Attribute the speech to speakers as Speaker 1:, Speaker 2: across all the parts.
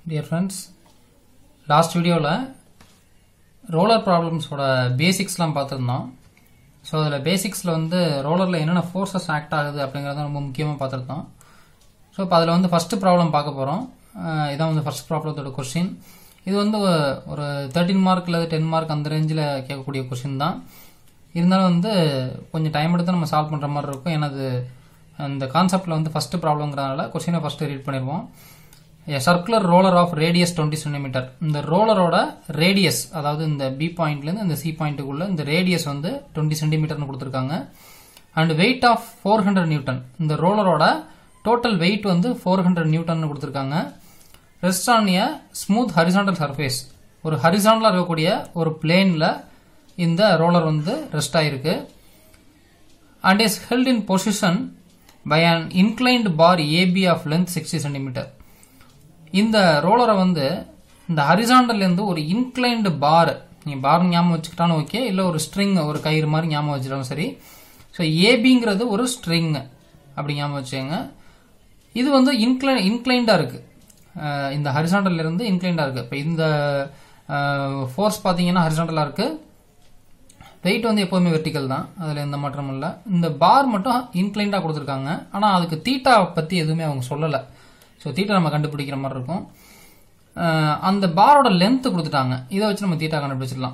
Speaker 1: Dear friends last வீடியோவில் roller ப்ராப்ளம்ஸோட பேசிக்ஸ்லாம் பார்த்துருந்தோம் ஸோ அதில் பேசிக்ஸில் வந்து ரோலரில் என்னென்ன ஃபோர்ஸஸ் ஆக்ட் ஆகுது அப்படிங்கிறத ரொம்ப முக்கியமாக பார்த்துருந்தோம் ஸோ இப்போ அதில் வந்து ஃபஸ்ட்டு ப்ராப்ளம் பார்க்க போகிறோம் இதான் வந்து ஃபர்ஸ்ட் ப்ராப்ளத்தோட கொஸ்டின் இது வந்து ஒ- ஒரு தேர்ட்டின் மார்க் இல்லை டென் மார்க் அந்த ரேஞ்சில் கேட்கக்கூடிய கொஸ்டின் தான் இருந்தாலும் வந்து கொஞ்சம் டைம் எடுத்து நம்ம சால்வ் பண்ணுற மாதிரி இருக்கும் ஏன்னா அது அந்த கான்செப்டில் வந்து ஃபஸ்ட்டு ப்ராப்ளங்கிறதுனால கொஸ்டினை ஃபஸ்ட்டு ரீட் பண்ணிடுவோம் circular roller of radius twenty centimetre இந்த ரோலரோட ரேடியஸ் அதாவது இந்த பி பாயிண்ட்லேருந்து இந்த சி பாயிண்ட்டுக்குள்ள இந்த ரேடியஸ் வந்து டுவெண்ட்டி சென்டிமீட்டர்னு கொடுத்துருக்காங்க and weight of four hundred newton இந்த ரோலரோட டோட்டல் வெயிட் வந்து ஃபோர் ஹண்ட்ரட் நியூட்டன் கொடுத்துருக்காங்க rest on a smooth horizontal surface ஒரு ஹரிசாண்டலாக இருக்கக்கூடிய ஒரு பிளேனில் இந்த ரோலர் வந்து ரெஸ்ட் ஆயிருக்கு and is held in position by an inclined bar AB of length 60 centimeter. இந்த ரோலரை வந்து இந்த ஹரிசாண்டல்ல இருந்து ஒரு இன்க்ளைன்டு பார் நீ பார் ஞாபகம் வச்சுக்கிட்டாலும் ஓகே இல்லை ஒரு ஸ்ட்ரிங் ஒரு கயிறு மாதிரி ஞாபகம் வச்சுட்டாலும் சரி ஸோ ஏபிங்கிறது ஒரு ஸ்ட்ரிங் அப்படி ஞாபகம் வச்சுக்கோங்க இது வந்து இன்க்ளை இன்க்ளைண்டாக இருக்கு அஹ் இந்த ஹரிசாண்டல்ல இருந்து இன்க்ளைண்டாக இருக்கு இப்போ இந்த ஃபோர்ஸ் பார்த்தீங்கன்னா ஹரிசாண்டலாக இருக்கு வெயிட் வந்து எப்போதுமே வெர்டிக்கல் தான் அதில் எந்த மாற்றமும் இல்லை இந்த பார் மட்டும் இன்க்ளைண்டாக கொடுத்துருக்காங்க ஆனால் அதுக்கு தீட்டா பற்றி எதுவுமே அவங்க சொல்லலை ஸோ தீட்டா நம்ம கண்டுபிடிக்கிற மாதிரி இருக்கும் அஹ் அந்த பாரோட லென்த் கொடுத்துட்டாங்க இதை வச்சு நம்ம தீட்டா கண்டுபிடிச்சிடலாம்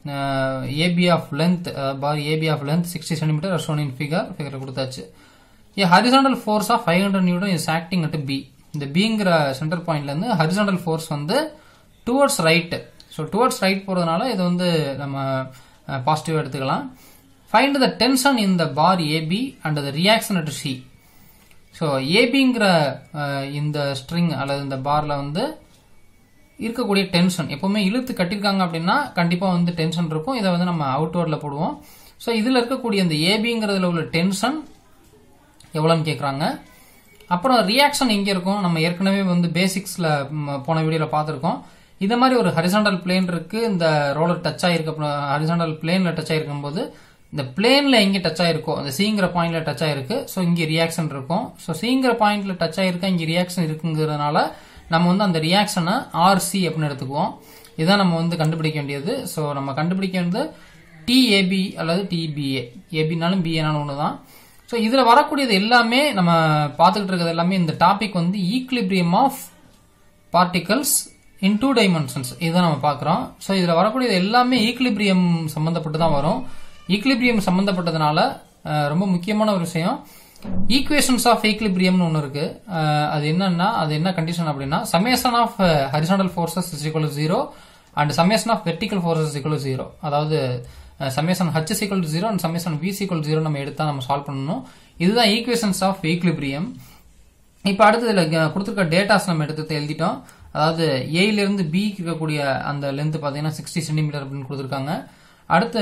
Speaker 1: AB of length bar AB of length sixty centimetre shown in figure figure கொடுத்தாச்சு a horizontal force of five hundred newton is acting at B இந்த பிங்கிற சென்டர் பாயிண்ட்லேருந்து ஹரிசாண்டல் ஃபோர்ஸ் வந்து towards right so towards right போகிறதுனால இது வந்து நம்ம பாசிட்டிவாக எடுத்துக்கலாம் find the tension in the bar AB and the reaction at C so ஏபிங்கிற இந்த ஸ்ட்ரிங் அல்லது இந்த பாரில் வந்து இருக்கக்கூடிய டென்ஷன் எப்பவுமே இழுத்து கட்டியிருக்காங்க அப்படின்னா கண்டிப்பாக வந்து டென்ஷன் இருக்கும் இதை வந்து நம்ம அவுட்வர்டில் போடுவோம் ஸோ இதில் இருக்கக்கூடிய இந்த ஏபிங்கிறதுல உள்ள டென்ஷன் எவ்வளோன்னு கேட்குறாங்க அப்புறம் ரியாக்ஷன் எங்கே இருக்கும் நம்ம ஏற்கனவே வந்து பேசிக்ஸில் போன வீடியோவில் பார்த்துருக்கோம் இந்த மாதிரி ஒரு ஹரிசாண்டல் பிளேன் இருக்கு இந்த ரோலர் டச் ஆகிருக்க ஹரிசாண்டல் பிளேனில் டச் ஆகிருக்கும் போது இந்த பிளேனில் எங்கே டச் ஆயிருக்கோ அந்த சிங்கிற பாயிண்ட்ல டச் ஆயிருக்கு ஸோ இங்கே ரியாக்ஷன் இருக்கும் ஸோ சிங்கிற பாயிண்ட்ல டச் ஆயிருக்கா இங்கே ரியாக்ஷன் இருக்குங்கிறதுனால நம்ம வந்து அந்த ரியாக்ஷனை ஆர்சி அப்படின்னு எடுத்துக்குவோம் இதான் நம்ம வந்து கண்டுபிடிக்க வேண்டியது ஸோ நம்ம கண்டுபிடிக்க வேண்டியது டிஏபி அல்லது டிபிஏ ஏபினாலும் பிஏனாலும் ஒன்று தான் ஸோ இதில் வரக்கூடியது எல்லாமே நம்ம பார்த்துக்கிட்டு இருக்கிறது எல்லாமே இந்த டாபிக் வந்து equilibrium of particles in two dimensions இதுதான் நம்ம பார்க்குறோம் ஸோ இதில் வரக்கூடியது எல்லாமே ஈக்லிபிரியம் சம்மந்தப்பட்டு தான் வரும் ஈக்லிபிரியம் சம்மந்தப்பட்டதுனால அஹ், ரொம்ப முக்கியமான ஒரு விஷயம் ஈக்குவேஷன்ஸ் ஆஃப் ஈக்லிபிரியம்னு ஒன்று இருக்கு அஹ், அது என்னன்னா அது என்ன கண்டிஷன் அப்படின்னா summation of horizontal forces is equal zero and summation of vertical forces equal zero அதாவது summation H equal zero and summation V equal zero நம்ம எடுத்தா நம்ம சால்வ் பண்ணணும் இதுதான் ஈக்குவேஷன்ஸ் ஆஃப் ஈக்லிபிரியம் இப்போ அடுத்து இதில் கொடுத்துருக்க டேட்டாஸ் நம்ம எடுத்து எழுதிட்டோம் அதாவது ஏல இருந்து பி இருக்கக்கூடிய அந்த லென்த் பார்த்தீங்கன்னா சிக்ஸ்டி சென்டிமீட்டர் அப்படின்னு கொடுத்துருக்காங்க அடுத்து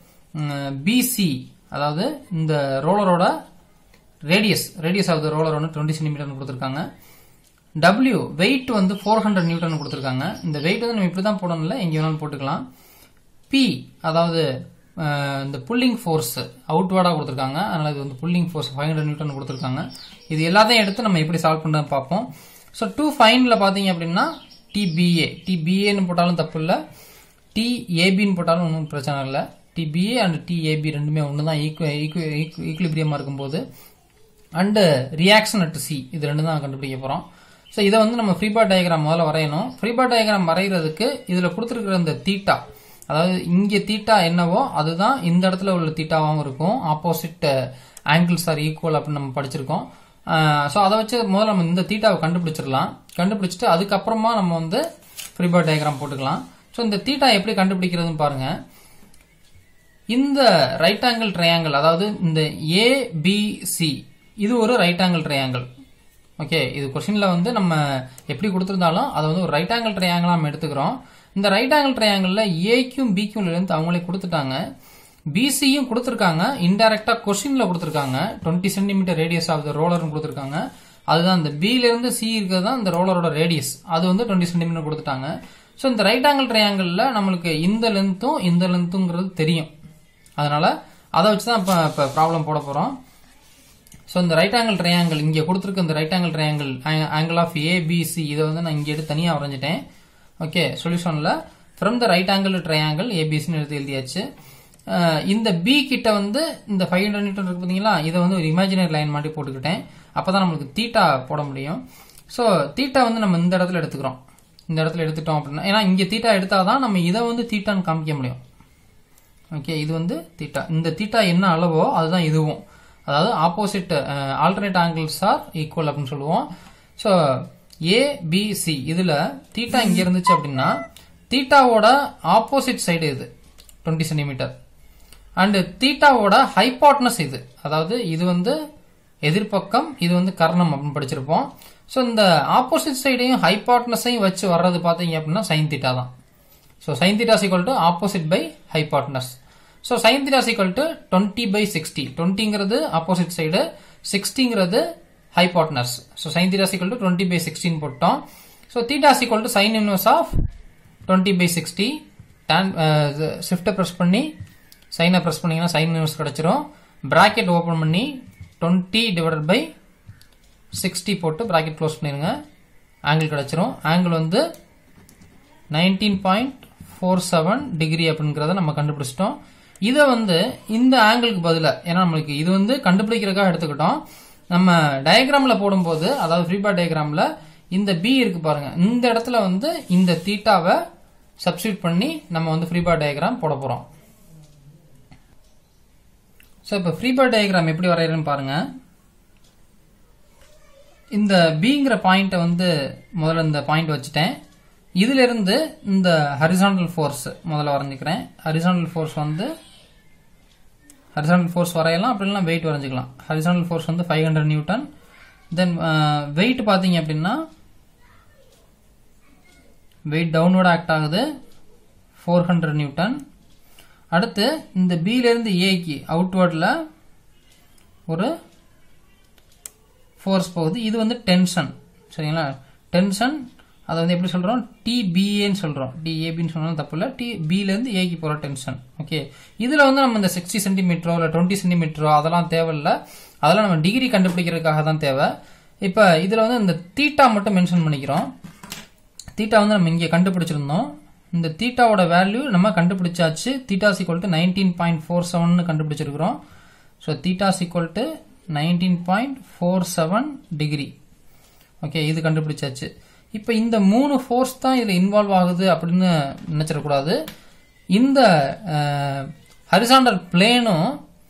Speaker 1: பிசி அதாவது இந்த ரோலரோட radius radius of the roller வந்து டுவெண்ட்டி சென்டிமீட்டர்னு கொடுத்துருக்காங்க டபிள்யூ வெயிட் வந்து ஃபோர் ஹண்ட்ரட் நியூட்டன் கொடுத்துருக்காங்க இந்த வெயிட் வந்து நம்ம இப்படி தான் போடணும்ல எங்கே வேணாலும் போட்டுக்கலாம் பி அதாவது அஹ், இந்த புல்லிங் ஃபோர்ஸ் அவுட்வேர்டாக கொடுத்துருக்காங்க அதனால இது வந்து pulling force five hundred newton கொடுத்துருக்காங்க இது எல்லாத்தையும் எடுத்து நம்ம எப்படி சால்வ் பண்ண பார்ப்போம் ஸோ டூ ஃபைனில் பார்த்தீங்க அப்படின்னா டிபிஏ டிபிஏன்னு போட்டாலும் தப்பு இல்லை டிஏபின்னு போட்டாலும் ஒன்றும் பிரச்சனை இல்லை டிபிஏ அண்ட் டிஏபி ரெண்டுமே ஒன்று தான் ஈக்குவ ஈக்குலிபிரியமாக இருக்கும்போது அண்டு ரியாக்ஷன் அட் சி இது ரெண்டு தான் கண்டுபிடிக்க போகிறோம் ஸோ இதை வந்து நம்ம ஃப்ரீபாட் டயக்ராம் முதல்ல வரையணும் ஃப்ரீபாட் டயக்ராம் வரைகிறதுக்கு இதில் கொடுத்துருக்கிற இந்த தீட்டா அதாவது இங்கே தீட்டா என்னவோ அதுதான் இந்த இடத்துல உள்ள தீட்டாவாகவும் இருக்கும் ஆப்போசிட் ஆங்கிள்ஸ் ஆர் ஈக்குவல் அப்படின்னு நம்ம படிச்சிருக்கோம் ஸோ அதை வச்சு முதல்ல நம்ம இந்த தீட்டாவை கண்டுபிடிச்சிடலாம் கண்டுபிடிச்சிட்டு அதுக்கப்புறமா நம்ம வந்து ஃப்ரீபாட் டயக்ராம் போட்டுக்கலாம் ஸோ இந்த தீட்டா எப்படி கண்டுபிடிக்கிறதுன்னு பாருங்க இந்த ரைட் ஆங்கிள் ட்ரையாங்கிள் அதாவது இந்த ஏபிசி இது ஒரு ரைட் ஆங்கிள் ட்ரையாங்கிள் ஓகே இது கொஸ்டின்ல வந்து நம்ம எப்படி கொடுத்துருந்தாலும் அதை வந்து ஒரு ரைட் ஆங்கிள் ட்ரையாங்கிளா நம்ம எடுத்துக்கிறோம் இந்த ரைட் ஆங்கிள் ட்ரையாங்கிள்ல ஏக்கும் பிக்கும் இருந்து அவங்களே கொடுத்துட்டாங்க பிசியும் கொடுத்துருக்காங்க இன்டைரக்டா கொஸ்டின்ல கொடுத்துருக்காங்க twenty centimetre radius of the ரோலர்னு கொடுத்துருக்காங்க அதுதான் இந்த பில இருந்து சி இருக்கிறது தான் இந்த ரோலரோட ரேடியஸ் அது வந்து டுவெண்ட்டி சென்டிமீட்டர் கொடுத்துட்டாங்க ஸோ இந்த ரைட் ஆங்கிள் ட்ரையாங்கிளில் நம்மளுக்கு இந்த லென்த்தும் இந்த லென்த்துங்கிறது தெரியும் அதனால அதை வச்சு தான் இப்போ இப்போ ப்ராப்ளம் போட போகிறோம் ஸோ இந்த ரைட் ஆங்கிள் ட்ரையாங்கிள் இங்கே கொடுத்துருக்க இந்த right angle triangle angle of ABC இதை வந்து நான் இங்கே எடுத்து தனியாக வரைஞ்சிட்டேன் ஓகே சொல்யூஷனில் from the right angle triangle ஏபிசின்னு எடுத்து எழுதியாச்சு அஹ் இந்த பி கிட்ட வந்து இந்த ஃபைவ் ஹண்ட்ரட் நியூட்டன் இருக்கு பார்த்தீங்களா இதை வந்து ஒரு இமேஜினரி லைன் மாதிரி போட்டுக்கிட்டேன் அப்போ தான் நம்மளுக்கு தீட்டா போட முடியும் ஸோ தீட்டா வந்து நம்ம இந்த இடத்துல எடுத்துக்கிறோம் இந்த இடத்துல எடுத்துட்டோம் அப்படின்னா ஏன்னா இங்கே தீட்டா எடுத்தாதான் நம்ம இதை வந்து தீட்டான்னு காமிக்க முடியும் ஓகே இது வந்து தீட்டா இந்த தீட்டா என்ன அளவோ அதுதான் இதுவும் அதாவது opposite alternate angles are equal அப்படின்னு சொல்லுவோம் ஸோ ஏபிசி இதில் தீட்டா இங்கே இருந்துச்சு அப்படின்னா தீட்டாவோட ஆப்போசிட் சைடு இது டுவெண்ட்டி சென்டிமீட்டர் அண்டு தீட்டாவோட ஹைபாட்னஸ் இது அதாவது இது வந்து எதிர்பக்கம் இது வந்து கர்ணம் அப்படின்னு படிச்சிருப்போம் ஸோ இந்த ஆப்போசிட் சைடையும் ஹைபாட்னஸையும் வச்சு வர்றது பார்த்தீங்க அப்படின்னா சைன் தீட்டா தான் so sine theta is equal to opposite by hypotenuse so sine theta is equal to twenty by sixty டுவெண்ட்டிங்கிறது ஆப்போசிட் சைடு சிக்ஸ்டிங்கிறது hypotenuse so sine theta is equal to twenty by சிக்ஸ்டின் போட்டோம் so theta is equal to sine inverse of twenty by sixty then ஷிஃப்ட்டை press பண்ணி சைனை press பண்ணீங்கன்னா sine inverse கிடச்சிரும் bracket open பண்ணி டுவெண்ட்டி டிவைடட் பை சிக்ஸ்டி போட்டு ப்ராக்கெட் க்ளோஸ் பண்ணிடுங்க ஆங்கிள் கிடச்சிரும் ஆங்கிள் வந்து nineteen point four seven degree அப்படிங்கிறத நம்ம கண்டுபிடிச்சிட்டோம் இதை வந்து இந்த ஆங்கிளுக்கு பதிலாக ஏன்னா நம்மளுக்கு இது வந்து கண்டுபிடிக்கிறதுக்காக எடுத்துக்கிட்டோம் நம்ம டயக்ராமில் போடும்போது அதாவது ஃப்ரீபார் டயக்ராமில் இந்த பி இருக்கு பாருங்க இந்த இடத்துல வந்து இந்த தீட்டாவை சப்ஸ்டியூட் பண்ணி நம்ம வந்து ஃப்ரீபார் டயக்ராம் போட போகிறோம் ஸோ இப்போ ஃப்ரீபார் டயக்ராம் எப்படி வரைகிறேன்னு பாருங்க இந்த பிங்கிற பாயிண்ட்டை வந்து முதல்ல இந்த பாயிண்ட் வச்சுட்டேன் இதுல இருந்து இந்த ஹரிசாண்டல் ஃபோர்ஸ் முதல்ல வரைஞ்சிக்கிறேன் ஹரிசாண்டல் ஃபோர்ஸ் வந்து ஹரிசாண்டல் ஃபோர்ஸ் வரையலாம் அப்படி இல்லைனா வெயிட் வரைஞ்சிக்கலாம் ஹரிசாண்டல் ஃபோர்ஸ் வந்து five hundred newton then weight பார்த்தீங்க அப்படின்னா வெயிட் டவுன்வர்ட் ஆக்ட் ஆகுது ஃபோர் ஹண்ட்ரட் நியூட்டன் அடுத்து இந்த பியிலேருந்து ஏக்கு அவுட்வர்டில் ஒரு ஃபோர்ஸ் போகுது இது வந்து டென்ஷன் சரிங்களா டென்ஷன் அதை வந்து எப்படி சொல்கிறோம் டிபிஏன்னு சொல்கிறோம் டிஏபின்னு சொன்னாலும் தப்பு இல்லை டி பிலேருந்து ஏக்கு போகிற டென்ஷன் ஓகே இதில் வந்து நம்ம இந்த சிக்ஸ்டி சென்டிமீட்டரோ இல்லை டுவெண்ட்டி சென்டிமீட்டரோ அதெல்லாம் தேவையில்லை அதெல்லாம் நம்ம டிகிரி கண்டுபிடிக்கிறதுக்காக தான் தேவை இப்போ இதில் வந்து இந்த தீட்டா மட்டும் மென்ஷன் பண்ணிக்கிறோம் தீட்டா வந்து நம்ம இங்கே கண்டுபிடிச்சிருந்தோம் இந்த தீட்டாவோட வேல்யூ நம்ம கண்டுபிடிச்சாச்சு theta is equal to nineteen point four seven கண்டுபிடிச்சிருக்கிறோம் so theta is equal to nineteen point four seven degree okay இது கண்டுபிடிச்சாச்சு இப்போ இந்த மூணு ஃபோர்ஸ் தான் இதில் இன்வால்வ் ஆகுது அப்படின்னு நினச்சிடக்கூடாது இந்த ஹரிசாண்டல் பிளேனும்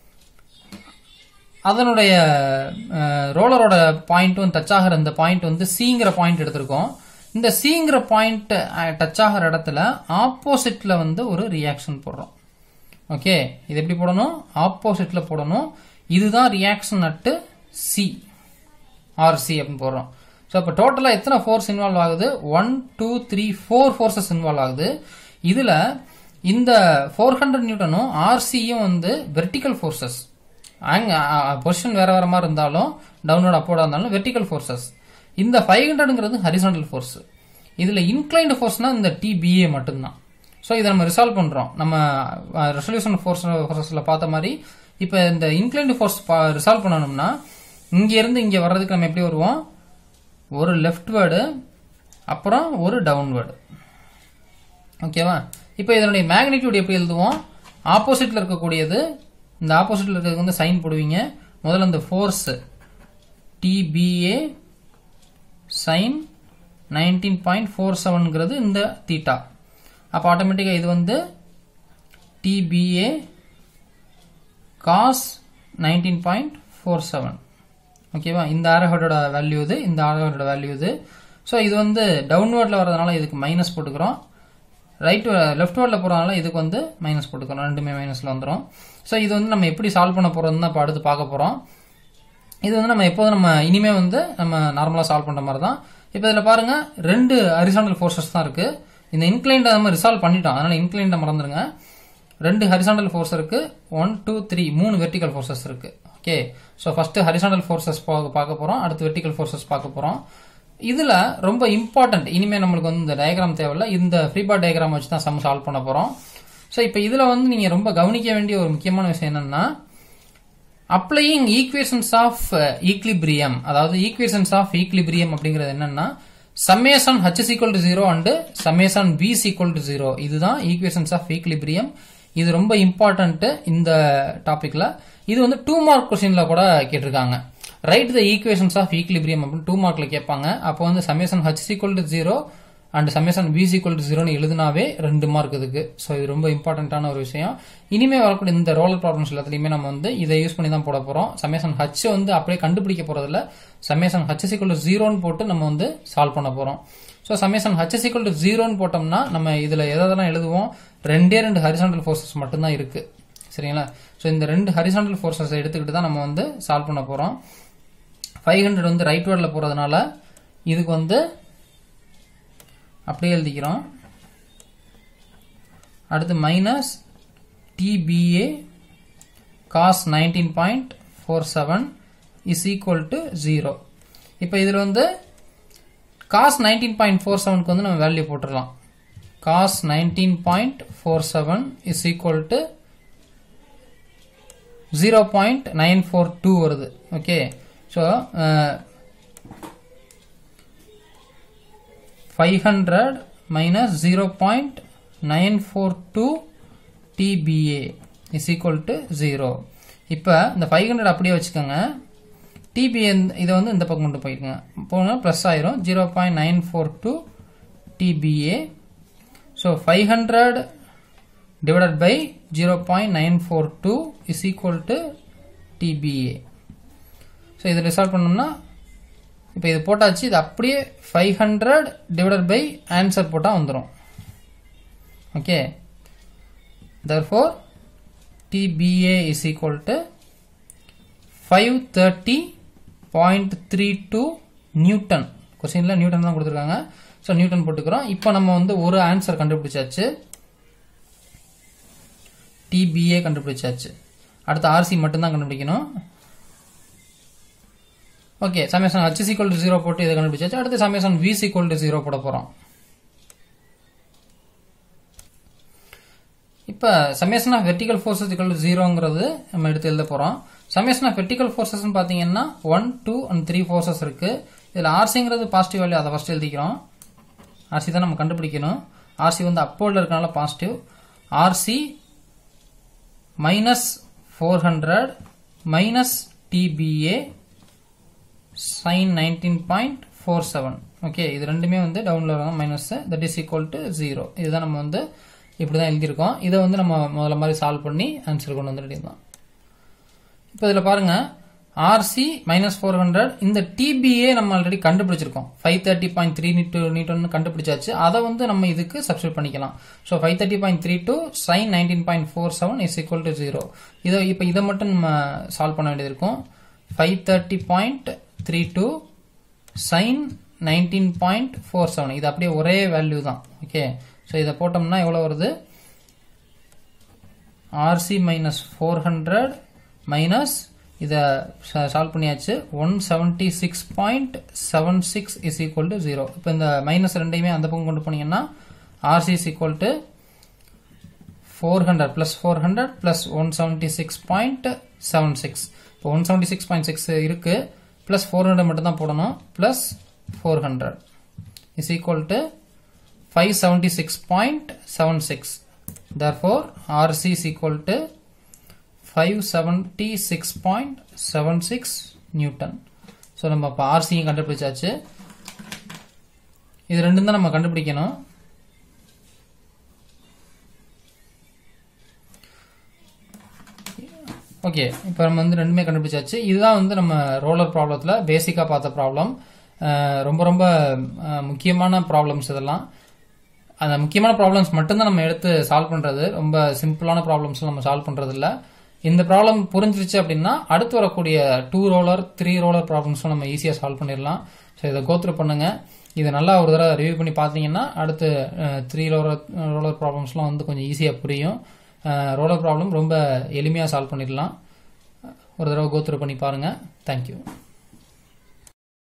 Speaker 1: அதனுடைய ரோலரோட பாயிண்ட்டும் டச் ஆகிற இந்த பாயிண்ட் வந்து சிங்கிற பாயிண்ட் எடுத்திருக்கோம் இந்த சிங்கிற பாயிண்ட் டச் ஆகிற இடத்துல ஆப்போசிட்ல வந்து ஒரு ரியாக்ஷன் போடுறோம் ஓகே இது எப்படி போடணும் ஆப்போசிட்ல போடணும் இதுதான் ரியாக்ஷன் அட்டு சி ஆர்சி அப்படின்னு போடுறோம் ஸோ இப்போ டோட்டலாக எத்தனை ஃபோர்ஸ் இன்வால்வ் ஆகுது one two three four forces involve ஆகுது இதில் இந்த ஃபோர் ஹண்ட்ரட் நியூட்டனும் ஆர்சியும் வந்து வெர்டிக்கல் ஃபோர்ஸஸ் அங்க பொசிஷன் வேற வேற மாதிரி இருந்தாலும் டவுன்லோட் அப்போட இருந்தாலும் வெர்டிக்கல் ஃபோர்ஸஸ் இந்த ஃபைவ் ஹண்ட்ரட்ங்கிறது ஹரிசாண்டல் ஃபோர்ஸ் இதில் இன்க்ளைன்டு ஃபோர்ஸ்னா இந்த டிபிஏ மட்டும்தான் ஸோ இதை நம்ம ரிசால்வ் பண்ணுறோம் நம்ம ரெசல்யூஷன் ஃபோர்ஸ் ஃபோர்ஸில் பார்த்த மாதிரி இப்போ இந்த இன்க்ளைன்டு ஃபோர்ஸ் ரிசால்வ் பண்ணணும்னா இங்கேருந்து இங்கே வர்றதுக்கு நம்ம எப்படி வருவோம் ஒரு லெஃப்ட் வேர்டு அப்புறம் ஒரு டவுன்வேர்டு ஓகேவா இப்போ இதனுடைய மேக்னிடியூட் எப்படி எழுதுவோம் ஆப்போசிட்டில் இருக்கக்கூடியது இந்த ஆப்போசிட்டில் இருக்கிறதுக்கு வந்து சைன் போடுவீங்க முதல்ல இந்த force TBA sine nineteen point four செவன்ங்கிறது இந்த தீட்டா அப்போ ஆட்டோமேட்டிக்காக இது வந்து TBA cos nineteen point four seven ஓகேவா இந்த ஆரோஹெட்டோட வேல்யூ இது இந்த ஆரோஹெட்டோட வேல்யூ இது ஸோ இது வந்து டவுன்வேர்டில் வரதுனால இதுக்கு மைனஸ் போட்டுக்கிறோம் ரைட் லெஃப்ட் வேர்டில் போகிறதுனால இதுக்கு வந்து மைனஸ் போட்டுக்கிறோம் ரெண்டுமே மைனஸில் வந்துடும் ஸோ இது வந்து நம்ம எப்படி சால்வ் பண்ண போகிறோம்னு தான் இப்போ அடுத்து பார்க்க போகிறோம் இது வந்து நம்ம எப்போதும் நம்ம இனிமே வந்து நம்ம நார்மலாக சால்வ் பண்ணுற மாதிரி தான் இப்போ இதில் பாருங்க ரெண்டு ஹரிசாண்டல் ஃபோர்ஸஸ் தான் இருக்கு இந்த இன்க்ளைண்ட் நம்ம ரிசால்வ் பண்ணிட்டோம் அதனால இன்க்ளைண்ட மறந்துடுங்க ரெண்டு ஹரிசாண்டல் ஃபோர்ஸ் இருக்கு ஒன் டூ த்ரீ மூணு வெர்டிக்கல் ஃபோர்ஸஸ் இருக்கு okay so first horizontal forces பார்க்க போறோம் அடுத்து வெர்டிக்கல் ஃபோர்ஸஸ் பார்க்க போறோம் இதுல ரொம்ப இம்பார்ட்டன்ட் இனிமே நம்மளுக்கு வந்து இந்த டயக்ராம் தேவையில்ல இந்த ஃப்ரீபார் டயக்ராம் வச்சு தான் சம் சால்வ் பண்ண போறோம் ஸோ இப்போ இதுல வந்து நீங்க ரொம்ப கவனிக்க வேண்டிய ஒரு முக்கியமான விஷயம் என்னன்னா அப்ளையிங் ஈக்குவேஷன்ஸ் ஆஃப் ஈக்லிபிரியம் அதாவது ஈக்குவேஷன்ஸ் ஆஃப் ஈக்லிபிரியம் அப்படிங்கிறது என்னன்னா summation H equal to zero and summation V equal to zero இதுதான் ஈக்குவேஷன்ஸ் ஆஃப் ஈக்லிபிரியம் இது ரொம்ப இம்பார்ட்டன்ட் இந்த டாபிக்ல இது வந்து டூ மார்க் கொஸ்டின்ல கூட கேட்டிருக்காங்க write the equations of equilibrium அப்படின்னு டூ மார்க்ல கேட்பாங்க அப்போ வந்து summation H equal to zero and summation V equal to ஜீரோன்னு எழுதினாவே ரெண்டு மார்க் இதுக்கு ஸோ இது ரொம்ப இம்பார்ட்டன்டான ஒரு விஷயம் இனிமே வரக்கூடிய இந்த ரோலர் ப்ராப்ளம்ஸ் எல்லாத்துலயுமே நம்ம வந்து இதை யூஸ் பண்ணி தான் போட போறோம் சம்மேஷன் ஹச் வந்து அப்படியே கண்டுபிடிக்க போறதில்ல சம்மேஷன் ஹச் ஈக்குவல் டு ஜீரோன்னு போட்டு நம்ம வந்து சால்வ் பண்ண போறோம் so summation H equal to ஜீரோன்னு போட்டோம்னா நம்ம இதுல எதெல்லாம் எழுதுவோம் ரெண்டே ரெண்டு ஹரிசாண்டல் ஃபோர்ஸஸ் மட்டும்தான் இருக்கு சரிங்களா ஸோ இந்த ரெண்டு ஹரிசாண்டல் ஃபோர்ஸஸ் எடுத்துக்கிட்டு தான் நம்ம வந்து சால்வ் பண்ண போறோம் ஃபைவ் ஹண்ட்ரட் வந்து ரைட் வேர்டில் போறதுனால இதுக்கு வந்து அப்படியே எழுதிக்கிறோம் அடுத்து minus TBA cos nineteen point four seven is equal to zero இப்போ இதில் வந்து காஸ் நைன்டீன் பாயிண்ட் ஃபோர் செவனுக்கு வந்து நம்ம வேல்யூ போட்டுடலாம் cos nineteen point four seven is equal to zero point nine four two வருது okay so five hundred minus zero point nine four two TBA is equal to zero இப்போ இந்த five hundred அப்படியே வச்சுக்கோங்க DBA இதை வந்து இந்த பக்கம் கொண்டு போயிருங்க போனால் ப்ளஸ் ஆயிரும் zero point nine four two TBA so five ஹண்ட்ரட் divided by 0.942 is equal to TBA so இதை ரிசால்வ் பண்ணோம்னா இப்போ இது போட்டாச்சு இது அப்படியே five hundred divided by answer போட்டால் வந்துடும் okay therefore TBA is equal to five thirty point three two newton கொஸ்டினில் நியூட்டன் தான் கொடுத்துருக்காங்க ஸோ நியூட்டன் போட்டுக்கிறோம் இப்போ நம்ம வந்து ஒரு ஆன்சர் கண்டுபிடிச்சாச்சு டிபிஏ கண்டுபிடிச்சாச்சு அடுத்து ஆர்சி மட்டும்தான் கண்டுபிடிக்கணும் okay summation H equal to zero போட்டு இதை கண்டுபிடிச்சாச்சு அடுத்து summation V equal to zero போட போறோம் இப்போ summation of vertical forces equal to ஜீரோங்கிறது நம்ம எடுத்து எழுத போறோம் சமேஷன் ஆஃப் வெர்டிகல் ஃபோர்ஸஸ் பார்த்தீங்கன்னா one two and three forces இருக்கு இதில் ஆர்சிங்கிறது பாசிட்டிவ் வேல்யூ அதை ஃபர்ஸ்ட் எழுதிக்கிறோம் ஆர்சி தான் நம்ம கண்டுபிடிக்கணும் ஆர்சி வந்து அப்போர்டில் இருக்கனால positive RC minus 400 minus TBA sin 19.47 okay இது ரெண்டுமே வந்து டவுன்ல வரும் minus that is equal to zero இதுதான் நம்ம வந்து இப்படி தான் எழுதியிருக்கோம் இதை வந்து நம்ம முதல்ல மாதிரி சால்வ் பண்ணி ஆன்சர் கொண்டு வந்துட்டு தான் இப்போ இதில் பாருங்க ஆர்சி மைனஸ் ஃபோர் ஹண்ட்ரட் இந்த டிபிஏ நம்ம ஆல்ரெடி கண்டுபிடிச்சிருக்கோம் ஃபைவ் தேர்ட்டி பாயிண்ட் த்ரீ நீட்டு நீட்டோன்னு கண்டுபிடிச்சாச்சு அதை வந்து நம்ம இதுக்கு சப்ஸ்டியூட் பண்ணிக்கலாம் so five thirty point three two sine nineteen point four seven is equal to zero இதை இப்போ இதை மட்டும் நம்ம சால்வ் பண்ண வேண்டியது இருக்கும் five thirty point three two sine nineteen point four seven இது அப்படியே ஒரே வேல்யூ தான் ஓகே ஸோ இதை போட்டோம்னா எவ்வளோ வருது RC minus four hundred minus இதை சால்வ் பண்ணியாச்சு one seventy six point seven six is equal to zero இப்போ இந்த மைனஸ் ரெண்டையுமே அந்த பக்கம் கொண்டு போனீங்கன்னா RC is equal to four hundred plus four hundred plus one seventy six point seven six இப்போ one seventy six point six இருக்கு plus four hundred மட்டும் தான் போடணும் plus four hundred is equal to five seventy six point seven six therefore RC is equal to 576.76 newton so நம்ம இப்போ ஆர்சியும் கண்டுபிடிச்சாச்சு இது ரெண்டும் தான் நம்ம கண்டுபிடிக்கணும் ஓகே இப்போ நம்ம வந்து ரெண்டுமே கண்டுபிடிச்சாச்சு இதுதான் வந்து நம்ம ரோலர் ப்ராப்ளத்தில் பேசிக்காக பார்த்த ப்ராப்ளம் ரொம்ப ரொம்ப அஹ், முக்கியமான ப்ராப்ளம்ஸ் இதெல்லாம் அந்த முக்கியமான ப்ராப்ளம்ஸ் மட்டும்தான் நம்ம எடுத்து சால்வ் பண்றது ரொம்ப சிம்பிளான ப்ராப்ளம்ஸ் நம்ம சால்வ் பண்றது இல்ல இந்த ப்ராப்ளம் புரிஞ்சிருச்சு அப்படின்னா அடுத்து வரக்கூடிய டூ ரோலர் த்ரீ ரோலர் ப்ராப்ளம்ஸும் நம்ம ஈஸியாக சால்வ் பண்ணிடலாம் ஸோ இதை கோத்ரூ பண்ணுங்க இதை நல்லா ஒரு தடவை ரிவ்யூ பண்ணி பார்த்தீங்கன்னா அடுத்து த்ரீ ரோலர் ரோலர் ப்ராப்ளம்ஸ்லாம் வந்து கொஞ்சம் ஈஸியாக புரியும் ரோலர் ப்ராப்ளம் ரொம்ப எளிமையாக சால்வ் பண்ணிடலாம் ஒரு தடவை கோத்ரூ பண்ணி பாருங்க தேங்க்யூ